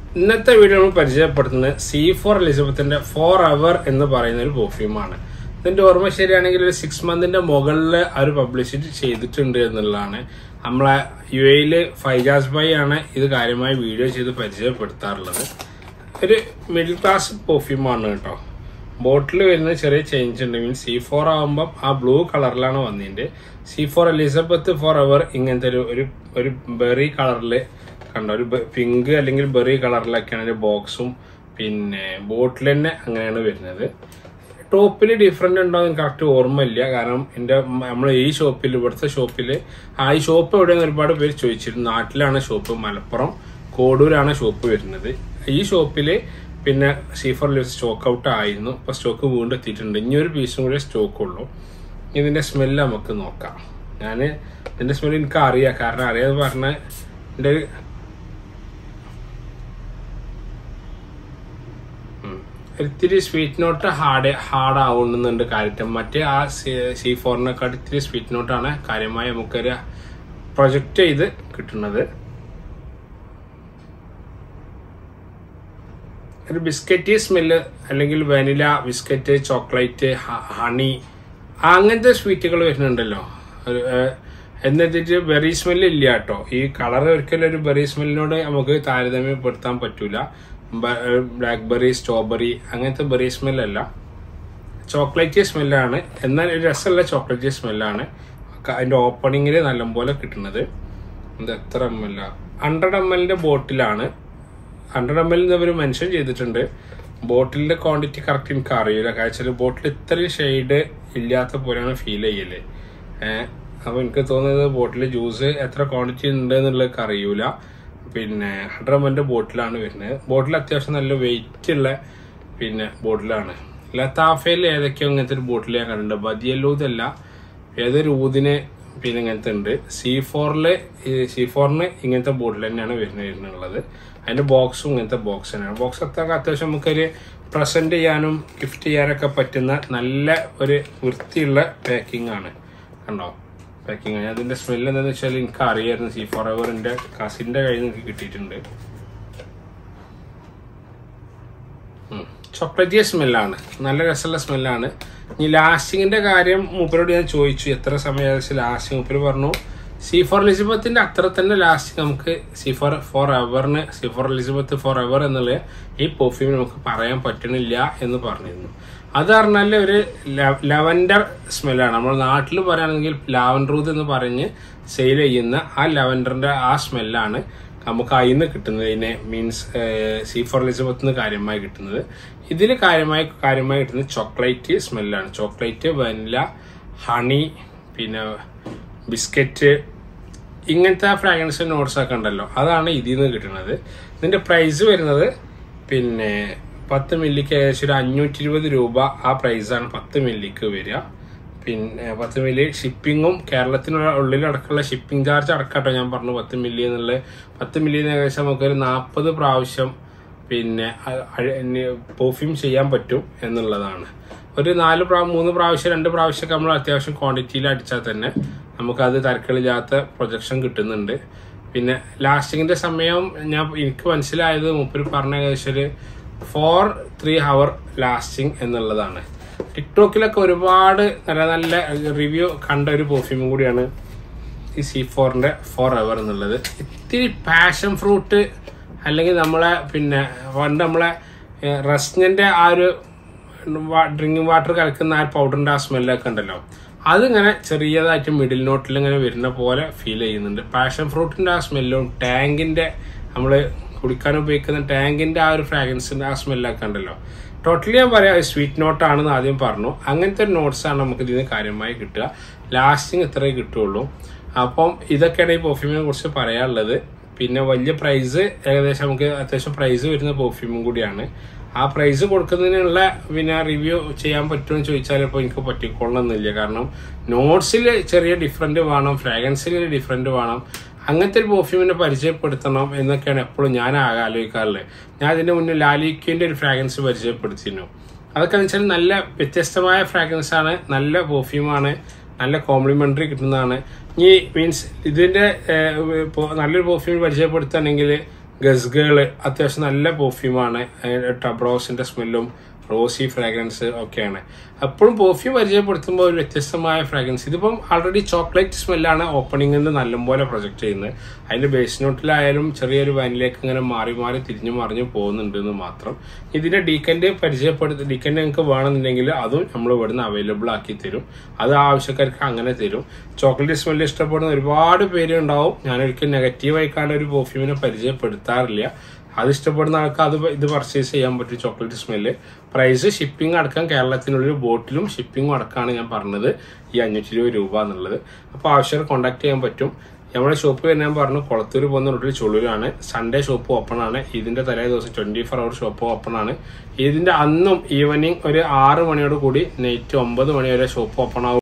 ഇന്നത്തെ വീഡിയോ നമ്മൾ പരിചയപ്പെടുത്തുന്നത് സി ഫോർ എലിസബത്തിന്റെ ഫോർ അവർ എന്ന് പറയുന്ന ഒരു പെർഫ്യൂമാണ് ഇതിന്റെ ഓർമ്മ ശരിയാണെങ്കിൽ ഒരു സിക്സ് മന്തിന്റെ മുകളിൽ അവർ പബ്ലിസിറ്റി ചെയ്തിട്ടുണ്ട് എന്നുള്ളതാണ് നമ്മളെ യു എയില് ഫൈജാസ് ബൈ ആണ് ഇത് കാര്യമായി വീഡിയോ ചെയ്ത് പരിചയപ്പെടുത്താറുള്ളത് ഒരു മിഡിൽ ക്ലാസ് പെർഫ്യൂമാണ് കേട്ടോ ബോട്ടിൽ വരുന്ന ചെറിയ ചേഞ്ച് ഉണ്ട് മീൻസ് സി ഫോർ ആകുമ്പം ആ ബ്ലൂ കളറിലാണ് വന്നിട്ടുണ്ട് C for Elizabeth forever ഇങ്ങനത്തെ ഒരു ഒരു ഒരു ബെറി കളറിൽ കണ്ടോ ഒരു പിങ്ക് അല്ലെങ്കിൽ ബെറി കളറിലൊക്കെയാണ് ഒരു ബോക്സും പിന്നെ ബോട്ടിൽ തന്നെ അങ്ങനെയാണ് വരുന്നത് ടോപ്പിൽ ഡിഫറെന്റ് ഉണ്ടോ എന്ന് കറക്റ്റ് ഓർമ്മയില്ല കാരണം എൻ്റെ നമ്മൾ ഈ ഷോപ്പിൽ ഇവിടുത്തെ ഷോപ്പിൽ ആ ഈ ഷോപ്പ് എവിടെയെന്ന് ഒരുപാട് പേര് ചോദിച്ചിരുന്നു നാട്ടിലാണ് ഷോപ്പ് മലപ്പുറം കോഡൂരാണ് ഷോപ്പ് വരുന്നത് ഈ ഷോപ്പിൽ പിന്നെ സീഫർ ലിവ്സ് സ്റ്റോക്ക് ഔട്ട് ആയിരുന്നു ഇപ്പൊ സ്റ്റോക്ക് വീണ്ടും എത്തിയിട്ടുണ്ട് ഇനി ഒരു പീസും കൂടെ സ്റ്റോക്ക് ഉള്ളൂ ഇതിന്റെ സ്മെല്ല് നമുക്ക് നോക്കാം ഞാൻ ഇതിന്റെ സ്മെല്ല് എനിക്ക് അറിയാം കാരണം അറിയാതെ പറഞ്ഞ എൻ്റെ ഒരു ഉം. ഒരിത്തിരി സ്വീറ്റ് നോട്ട് ഹാർഡ് ഹാർഡ് ആവുന്നുണ്ട് കാര്യമായിട്ട് മറ്റേ ആ സി ഫോറിനെക്കാട്ട് ഇത്തിരി സ്വീറ്റ് നോട്ടാണ് കാര്യമായി നമുക്കൊരു പ്രൊജക്റ്റ് ചെയ്ത് കിട്ടുന്നത് ഒരു ബിസ്ക്കറ്റ് സ്മെല്ല് അല്ലെങ്കിൽ വാനില ബിസ്ക്കറ്റ് ചോക്ലേറ്റ് ഹണി അങ്ങനത്തെ സ്വീറ്റുകൾ വരുന്നുണ്ടല്ലോ ഒരു, ഏഹ്, എന്നിട്ട് ബെറി സ്മെല്ല് ഇല്ല കേട്ടോ ഈ കളർ ഒരിക്കലും ഒരു ബെറി സ്മെല്ലിനോട് നമുക്ക് താരതമ്യപ്പെടുത്താൻ പറ്റൂല ബ്ലാക്ക് ബെറി സ്ട്രോബെറി അങ്ങനത്തെ ബെറി സ്മെല്ലല്ല ചോക്ലേറ്റ് സ്മെല്ലാണ് എന്നാൽ ഒരു രസമുള്ള ചോക്ലേറ്റ് സ്മെല്ലാണ് അതിന്റെ ഓപ്പണിങ്ങിൽ നല്ലപോലെ കിട്ടുന്നത് ഇത് എത്ര എം എൽ ഹൺഡ്രഡ് എം എല്ലിന്റെ ബോട്ടിലാണ് ഹൺഡ്രഡ് എം എൽ അവർ മെൻഷൻ ചെയ്തിട്ടുണ്ട് ബോട്ടിലിന്റെ ക്വാണ്ടിറ്റി കറക്റ്റ് എനിക്ക് അറിയില്ല കാരണം ബോട്ടിൽ ഇത്രയും ഷെയ്ഡ് ഇല്ലാത്ത പോലെയാണ് ഫീൽ ചെയ്യല് ഏഹ് അപ്പൊ എനിക്ക് തോന്നുന്നത് ബോട്ടിൽ ജ്യൂസ് എത്ര ക്വാണ്ടിറ്റി ഉണ്ട് എന്നുള്ളത് അറിയൂല പിന്നെ ഹൺഡ്രഡ് എം എല്ലിന്റെ ബോട്ടിലാണ് വരുന്നത് ബോട്ടിൽ അത്യാവശ്യം നല്ല വെയിറ്റ് ഉള്ള പിന്നെ ബോട്ടിലാണ് ലത്താഫയിൽ ഏതൊക്കെയോ ഇങ്ങനത്തെ ഒരു ബോട്ടിൽ ഞാൻ കണ്ടിട്ടുണ്ട് ബദിയല്ലൂതല്ല ഏതൊരു ഊതിന് പിന്നെ ഇങ്ങനത്തെ ഉണ്ട് സി ഫോറില് സി ഫോറിന് ഇങ്ങനത്തെ ബോട്ടിൽ തന്നെയാണ് വരുന്നത് വരുന്നുള്ളത് അതിന്റെ ബോക്സും ഇങ്ങനത്തെ ബോക്സ് തന്നെയാണ് ബോക്സ് അത്ര അത്യാവശ്യം നമുക്കൊരു പ്രസന്റ് ചെയ്യാനും ഗിഫ്റ്റ് ചെയ്യാനൊക്കെ പറ്റുന്ന നല്ല ഒരു വൃത്തിയുള്ള പാക്കിംഗ് ആണ് കണ്ടോ പാക്കിംഗ് അതിന്റെ സ്മെല്ല് എന്താണെന്ന് വെച്ചാൽ എനിക്ക് അറിയായിരുന്നു സി ഫോർ എവറിന്റെ കസിന്റെ കയ്യിൽ നിന്ന് എനിക്ക് കിട്ടിയിട്ടുണ്ട് ചോക്ലേറ്റ് സ്മെല്ലാണ് നല്ല രസമുള്ള സ്മെല്ലാണ് ഇനി ലാസ്റ്റിങ്ങിന്റെ കാര്യം മൂപ്പരോട് ഞാൻ ചോദിച്ചു എത്ര സമയം ഏകദേശം ലാസ്റ്റിംഗ് മൂപ്പര് പറഞ്ഞു സി ഫോർ എലിസബത്തിന്റെ അത്ര തന്നെ ലാസ്റ്റിംഗ് നമുക്ക് സി ഫോർ ഫോർ എവറിന് C for Elizabeth forever എന്നുള്ള ഈ പെർഫ്യൂം നമുക്ക് പറയാൻ പറ്റണില്ല എന്ന് പറഞ്ഞിരുന്നു അത് പറഞ്ഞാൽ ഒരു ലെവൻഡർ സ്മെല്ലാണ് നമ്മൾ നാട്ടിൽ പറയുകയാണെങ്കിൽ ലാവൻഡ്രൂത്ത് എന്ന് പറഞ്ഞ് സെയിൽ ചെയ്യുന്ന ആ ലെവൻഡറിന്റെ ആ സ്മെല്ലാണ് നമുക്ക് അതിൽ നിന്ന് കിട്ടുന്നത് ഇതിനെ മീൻസ് സി ഫോർ എലിസബത്ത് നിന്ന് കാര്യമായി കിട്ടുന്നത് ഇതിൽ കാര്യമായി കാര്യമായി കിട്ടുന്നത് ചോക്ലേറ്റ് സ്മെല്ലാണ് ചോക്ലേറ്റ് വനില ഹണി പിന്നെ ബിസ്ക്കറ്റ് ഇങ്ങനത്തെ ഫ്രാഗ്രൻസ് നോട്ട്സ് ഒക്കെ ഉണ്ടല്ലോ അതാണ് ഇതിൽ നിന്ന് കിട്ടുന്നത് ഇതിന്റെ പ്രൈസ് വരുന്നത് പിന്നെ പത്ത് മില്ലിക്ക് ഏകദേശം ഒരു അഞ്ഞൂറ്റി ഇരുപത് രൂപ ആ പ്രൈസാണ് പത്ത് മില്ലിക്ക് വരിക പിന്നെ പത്ത് മില്ലി ഷിപ്പിങ്ങും കേരളത്തിനുള്ള ഉള്ളിലടക്കമുള്ള ഷിപ്പിംഗ് ചാർജ് അടക്കാട്ടോ ഞാൻ പറഞ്ഞു പത്ത് മില്ലി എന്നുള്ള പത്ത് മില്ലി ഏകദേശം നമുക്കൊരു നാൽപ്പത് പ്രാവശ്യം പിന്നെ പെർഫ്യൂം ചെയ്യാൻ പറ്റും എന്നുള്ളതാണ് ഒരു നാല് പ്രാ മൂന്ന് പ്രാവശ്യം രണ്ട് പ്രാവശ്യമൊക്കെ നമ്മൾ അത്യാവശ്യം ക്വാണ്ടിറ്റിയിൽ അടിച്ചാൽ തന്നെ നമുക്കത് തരക്കളില്ലാത്ത പ്രൊജക്ഷൻ കിട്ടുന്നുണ്ട് പിന്നെ ലാസ്റ്റിങ്ങിന്റെ സമയം ഞാൻ എനിക്ക് മനസ്സിലായത് മുപ്പര് പറഞ്ഞ ഏകദേശം ഒരു ഫോർ ത്രീ ഹവർ ലാസ്റ്റിംഗ് എന്നുള്ളതാണ് ടിക്ടോക്കിലൊക്കെ ഒരുപാട് നല്ല നല്ല റിവ്യൂ കണ്ട ഒരു പെർഫ്യൂമും കൂടിയാണ് ഈ സി ഫോറിന്റെ ഫോർ എവർ എന്നുള്ളത് ഇത്തിരി പാഷൻ ഫ്രൂട്ട് അല്ലെങ്കിൽ നമ്മളെ പിന്നെ പണ്ട് നമ്മളെ റസ്നന്റെ ആ ഒരു ഡ്രിങ്കിങ് വാട്ടർ കലക്കുന്ന ആ പൗഡറിന്റെ ആ സ്മെല്ലൊക്കെ ഉണ്ടല്ലോ അതിങ്ങനെ ചെറിയതായിട്ട് മിഡിൽ നോട്ടിൽ ഇങ്ങനെ വരുന്ന പോലെ ഫീൽ ചെയ്യുന്നുണ്ട് പാഷൻ ഫ്രൂട്ടിന്റെ ആ സ്മെല്ലും ടാങ്കിന്റെ നമ്മൾ കുടിക്കാൻ ഉപയോഗിക്കുന്ന ടാങ്കിന്റെ ആ ഒരു ഫ്രാഗ്രൻസിന്റെ ആ സ്മെല്ലൊക്കെ ഉണ്ടല്ലോ ടോട്ടലി ഞാൻ പറയാം സ്വീറ്റ് നോട്ടാണെന്ന് ആദ്യം പറഞ്ഞു അങ്ങനത്തെ ഒരു നോട്ട്സ് ആണ് നമുക്ക് ഇതിന് കാര്യമായി കിട്ടുക ലാസ്റ്റിങ് ഇത്രയേ കിട്ടുള്ളൂ അപ്പം ഇതൊക്കെയാണ് ഈ പെർഫ്യൂമിനെ കുറിച്ച് പറയാനുള്ളത് പിന്നെ വലിയ പ്രൈസ് ഏകദേശം നമുക്ക് അത്യാവശ്യം പ്രൈസ് വരുന്ന പെർഫ്യൂമും കൂടിയാണ് ആ പ്രൈസ് കൊടുക്കുന്നതിനുള്ള പിന്നെ റിവ്യൂ ചെയ്യാൻ പറ്റുമെന്ന് ചോദിച്ചാൽ ഇപ്പോൾ എനിക്ക് പറ്റിക്കൊള്ളണമെന്നില്ല കാരണം നോട്ട്സിൽ ചെറിയ ഡിഫറൻറ്റ് വേണം ഫ്രാഗ്രൻസിൽ ഡിഫറൻറ്റ് വേണം അങ്ങനത്തെ ഒരു പെർഫ്യൂമിനെ പരിചയപ്പെടുത്തണം എന്നൊക്കെയാണ് എപ്പോഴും ഞാൻ ആലോചിക്കാറുള്ളത് ഞാൻ അതിന്റെ മുന്നേ ലാലിക്കിന്റെ ഒരു ഫ്രാഗ്രൻസ് പരിചയപ്പെടുത്തിയിരുന്നു അതൊക്കെ എന്ന് വെച്ചാൽ നല്ല വ്യത്യസ്തമായ ഫ്രാഗ്രൻസ് ആണ് നല്ല പെർഫ്യൂമാണ് നല്ല കോംപ്ലിമെന്ററി കിട്ടുന്നതാണ് ഈ മീൻസ് ഇതിന്റെ ഏഹ്, ഇപ്പൊ നല്ലൊരു പെർഫ്യൂം പരിചയപ്പെടുത്തുകയാണെങ്കിൽ ഗസ്ഗേള് അത്യാവശ്യം നല്ല പെർഫ്യൂമാണ് ടബ്രോസിന്റെ സ്മെല്ലും റോസി ഫ്രാഗ്രൻസ് ഒക്കെയാണ് എപ്പോഴും പെർഫ്യൂം പരിചയപ്പെടുത്തുമ്പോൾ ഒരു വ്യത്യസ്തമായ ഫ്രാഗ്രൻസ് ഇതിപ്പം ആൾറെഡി ചോക്ലേറ്റ് സ്മെല്ലാണ് ഓപ്പണിംഗിൽ നിന്ന് നല്ലപോലെ പ്രൊജക്ട് ചെയ്യുന്നത് അതിന്റെ ബേസ് നോട്ടിലായാലും ചെറിയൊരു വനിലേക്ക് ഇങ്ങനെ മാറി മാറി തിരിഞ്ഞു മറിഞ്ഞു പോകുന്നുണ്ട് എന്ന് മാത്രം ഇതിന്റെ ഡീക്കൻഡ് പരിചയപ്പെടുത്തി ഡീക്കൻഡ് നിങ്ങൾക്ക് വേണമെന്നുണ്ടെങ്കിൽ അതും നമ്മൾ ഇവിടുന്ന് അവൈലബിൾ ആക്കി തരും അത് ആവശ്യക്കാർക്ക് അങ്ങനെ തരും ചോക്ലേറ്റ് സ്മെല്ല് ഇഷ്ടപ്പെടുന്ന ഒരുപാട് പേര് ഉണ്ടാവും ഞാനൊരിക്കലും നെഗറ്റീവായി കാണുന്ന ഒരു പെർഫ്യൂമിനെ പരിചയപ്പെടുത്താറില്ല അത് ഇഷ്ടപ്പെടുന്ന ആൾക്ക് അത് ഇത് പർച്ചേസ് ചെയ്യാൻ പറ്റും ചോക്ലേറ്റ് സ്മെല്ല് പ്രൈസ് ഷിപ്പിംഗ് അടക്കം കേരളത്തിനുള്ളിൽ ബോട്ടിലും ഷിപ്പിംഗും അടക്കമാണ് ഞാൻ പറഞ്ഞത് ഈ അഞ്ഞൂറ്റി ഇരുപത് രൂപ എന്നുള്ളത് അപ്പോൾ ആവശ്യം കോൺടാക്ട് ചെയ്യാൻ പറ്റും നമ്മുടെ ഷോപ്പ് വരുന്ന ഞാൻ പറഞ്ഞു കുളത്തൂർ പോകുന്ന റൂട്ടിൽ ചുള്ളൂരാണ് സൺഡേ ഷോപ്പ് ഓപ്പൺ ആണ് ഇതിന്റെ തലേ ദിവസം twenty four hour shop open ആണ് ഇതിന്റെ അന്നും ഈവനിങ് ഒരു ആറ് മണിയോട് കൂടി നൈറ്റ് ഒമ്പത് മണി വരെ ഷോപ്പ് ഓപ്പൺ ആവും